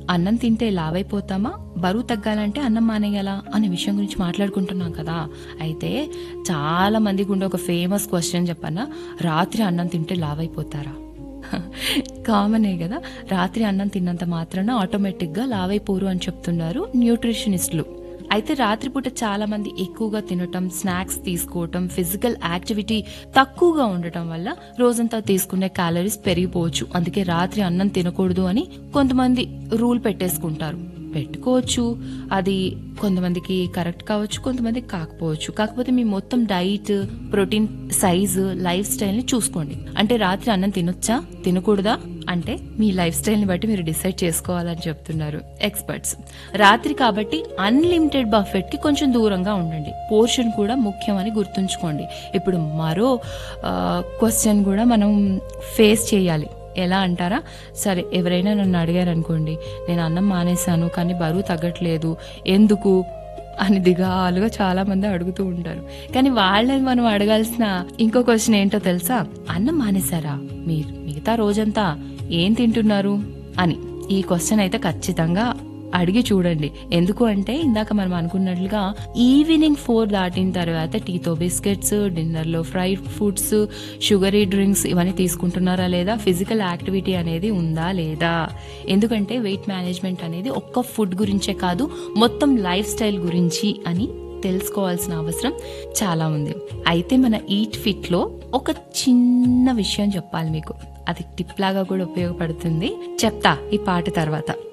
అన్నం తింటే లావైపోతామా బరువు తగ్గాలంటే అన్నం మానేయాలా అనే విషయం గురించి మాట్లాడుకుంటున్నాం కదా అయితే చాలా మందికి ఉండే ఒక ఫేమస్ క్వశ్చన్ చెప్పన్నా రాత్రి అన్నం తింటే లావైపోతారా కామనే కదా రాత్రి అన్నం తిన్నంత మాత్రాన ఆటోమేటిక్గా లావైపోరు అని చెప్తున్నారు న్యూట్రిషనిస్టులు అయితే రాత్రిపూట చాలా మంది ఎక్కువగా తినటం స్నాక్స్ తీసుకోవటం ఫిజికల్ యాక్టివిటీ తక్కువగా ఉండటం వల్ల రోజంతా తీసుకునే క్యాలరీస్ పెరిగిపోవచ్చు అందుకే రాత్రి అన్నం తినకూడదు అని కొంతమంది రూల్ పెట్టేసుకుంటారు పెట్టుకోవచ్చు అది కొంతమందికి కరెక్ట్ కావచ్చు కొంతమందికి కాకపోవచ్చు కాకపోతే మీ మొత్తం డైట్ ప్రోటీన్ సైజు లైఫ్ స్టైల్ని చూసుకోండి అంటే రాత్రి అన్నం తినొచ్చా తినకూడదా అంటే మీ లైఫ్ స్టైల్ని బట్టి మీరు డిసైడ్ చేసుకోవాలని చెప్తున్నారు ఎక్స్పర్ట్స్ రాత్రి కాబట్టి అన్లిమిటెడ్ బఫెట్ కి కొంచెం దూరంగా ఉండండి పోర్షన్ కూడా ముఖ్యమని గుర్తుంచుకోండి ఇప్పుడు మరో క్వశ్చన్ కూడా మనం ఫేస్ చేయాలి ఎలా అంటారా సరే ఎవరైనా నన్ను అడిగారు అనుకోండి నేను అన్నం మానేశాను కానీ బరువు తగ్గట్లేదు ఎందుకు అని దిగాలుగా చాలా మంది అడుగుతూ ఉంటారు కానీ వాళ్ళని మనం అడగాల్సిన ఇంకో క్వశ్చన్ ఏంటో తెలుసా అన్నం మానేశారా మీరు మిగతా రోజంతా ఏం తింటున్నారు అని ఈ క్వశ్చన్ అయితే ఖచ్చితంగా అడిగి చూడండి ఎందుకు అంటే ఇందాక మనం అనుకున్నట్లుగా ఈవినింగ్ ఫోర్ దాటిన తర్వాత టీతో బిస్కెట్స్ డిన్నర్లో ఫ్రైడ్ ఫుడ్స్ షుగరీ డ్రింక్స్ ఇవన్నీ తీసుకుంటున్నారా లేదా ఫిజికల్ యాక్టివిటీ అనేది ఉందా లేదా ఎందుకంటే వెయిట్ మేనేజ్మెంట్ అనేది ఒక్క ఫుడ్ గురించే కాదు మొత్తం లైఫ్ స్టైల్ గురించి అని తెలుసుకోవాల్సిన అవసరం చాలా ఉంది అయితే మన ఈట్ ఫిట్ లో ఒక చిన్న విషయం చెప్పాలి మీకు అది టిప్ లాగా కూడా ఉపయోగపడుతుంది చెప్తా ఈ పాట తర్వాత